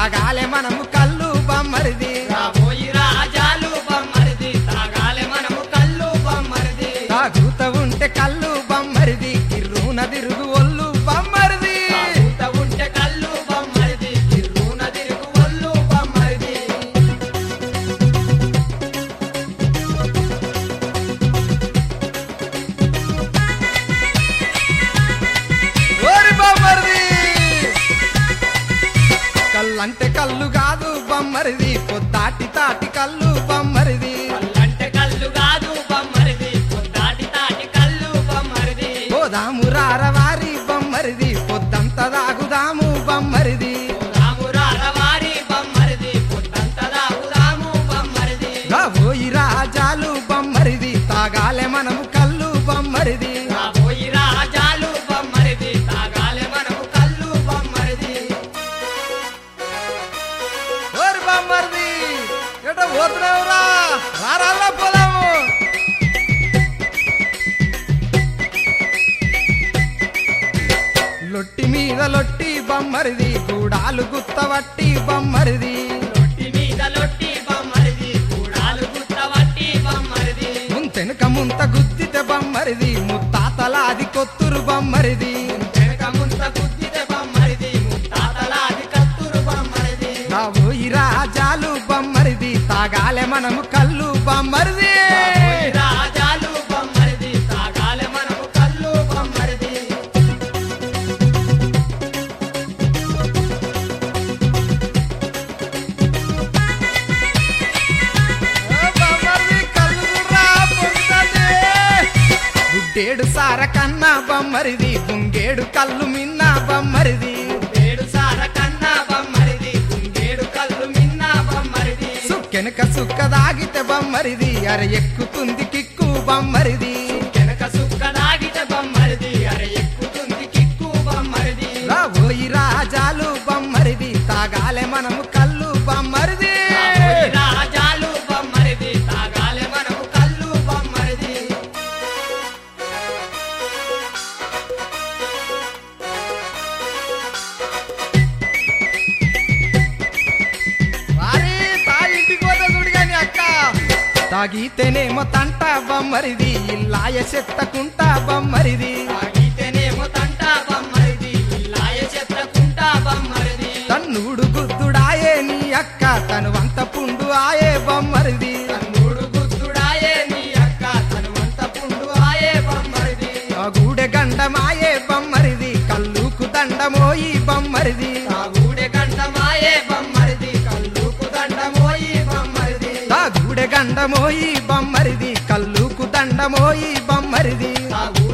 తాగాలే మనము కళ్ళు బమ్మరిది రాబోయి రాజాలు బొమ్మరిది తాగాలే మనము కళ్ళు బొమ్మరిది తాగుత ఉంటే కళ్ళు బమ్మరిది కిర్రున తిరుగు ఒళ్ళు బమ్మరిది తాగుతా ఉంటే కళ్ళు బొమ్మరిది తిరుగున తిరుగు ఒళ్ళు బొమ్మరిది ఓరి బమ్మరిది కళ్ళంటే కళ్ళు కాదు బమ్మరిది పొద్దాటి తాటి కళ్ళు బమ్మరిది కళ్ళంటే కళ్ళు కాదు బొమ్మరిది పొద్దాటి తాటి కళ్ళు బొమ్మరిది పోదాము రారవారి బమ్మరిది పొద్దంత దాగుదాము బమ్మరిది రామురారవారి బొమ్మరిది పొద్దంత దాగుదాము బొమ్మరిది రాబోయి రాజాలు బమ్మరిది తాగాలే మనము కళ్ళు బమ్మరిది రాబోయి రాజాలు బొమ్మరిది తాగాలే మనము కళ్ళు బొమ్మరిది ఓరి బమ్మరిది ఎట పోతున్నావురా రారాలా పోదాము లొట్టి మీద లొట్టి బమ్మరిది గూడాలు గుత్తవట్టి బమ్మరిది లొట్టి మీద లొట్టి బొమ్మరిది కూడాలు గుత్తవట్టి బొమ్మరిది ముంతెనుక ముంత గుద్దితే బమ్మరిది ముత్తాతలాది కొత్తురు బమ్మరిది వెనక ముంత గుద్దితే బొమ్మరిది ముత్తాతలాది కత్తురు బొమ్మరిది రాబోయి రాజాలు బమ్మరిది తాగాలే మనము కళ్ళు బమ్మరిది రాబోయి రాజాలు బొమ్మరిది తాగాలే మనము కళ్ళు బొమ్మరిది ఓ బమ్మరిది కళ్ళు చూడ్రా, పొంగుతాంది. గుడ్డేడు సార కన్నా బమ్మరిది గుంగేడు కళ్ళు మిన్న బమ్మరిది ఏడు సార కన్నా బొమ్మరిది కుంగేడు కళ్ళు మిన్న బొమ్మరిది సుక్కెనక సుక్క దాగితే బమ్మరిది అర ఎక్కుతుంది కిక్కు బమ్మరిది వెనక సుక్క దాగితే బొమ్మరిది అరే ఎక్కుతుంది కిక్కు బొమ్మరిది రాబోయి రాజాలు బమ్మరిది తాగాలే మనము కళ్ళు బమ్మరిది రాబోయి రాజాలు బొమ్మరిది తాగాలే మనము కళ్ళు బొమ్మరిది వారి తాగి ఇంటికి పోతే చూడు గాని అక్క తాగితేనేమో తంట బమ్మరిది ఇల్లాయ చెత్తకుంట బమ్మరిది తాగితేనేమో తంట బొమ్మరిది ఇల్లాయ చెత్తకుంట బొమ్మరిది తన్నుడు గుద్దుడాయే నీ అక్క తను వంత పుండు ఆయే బమ్మరిది తన్నుడు గుద్దుడాయే నీ అక్క తనువంత పుండు ఆయే బొమ్మరిది ఆ గూడె గండమాయే బమ్మరిది కల్లుకు దండమోయి బమ్మరిది తాగూడె గంటమాయే బొమ్మరిది కళ్ళుకు దండమోయి బొమ్మరిది ఆ గూడె గండమోయి బమ్మరిది కల్లుకు దండమోయి బమ్మరిది తాగూడె